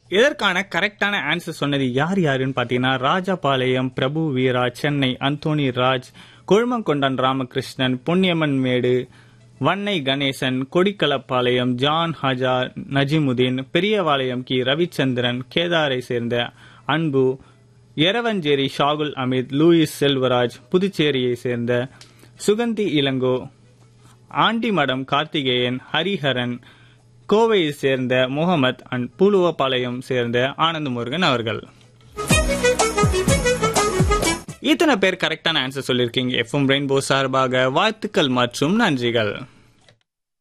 இதற்கான கரெக்டான ஆன்சர் சொன்னது யார் யாருன்னு பார்த்தீங்கன்னா ராஜபாளையம் பிரபு வீரா சென்னை அந்தோனி ராஜ் கொழுமங்கொண்டான் ராமகிருஷ்ணன் பொன்னியம்மன் மேடு வன்னை கணேசன் கொடிக்கலப்பாளையம் ஜான் ஹஜா நஜிமுதீன் பெரியவாளையம் கி ரவிச்சந்திரன் கேதாரை சேர்ந்த அன்பு எரவஞ்சேரி ஷாகுல் அமித் லூயிஸ் செல்வராஜ் புதுச்சேரியை சேர்ந்த சுகந்தி இளங்கோ ஆண்டிமடம் கார்த்திகேயன் ஹரிஹரன் கோவையை சேர்ந்த முகமது அண்ட் பூலுவப்பாளையம் சேர்ந்த ஆனந்த முருகன் அவர்கள் இத்தனை பேர் கரெக்டான ஆன்சர் சொல்லியிருக்கீங்க எஃப்எம் ரெயின்போ சார்பாக வாழ்த்துக்கள் மற்றும் நன்றிகள்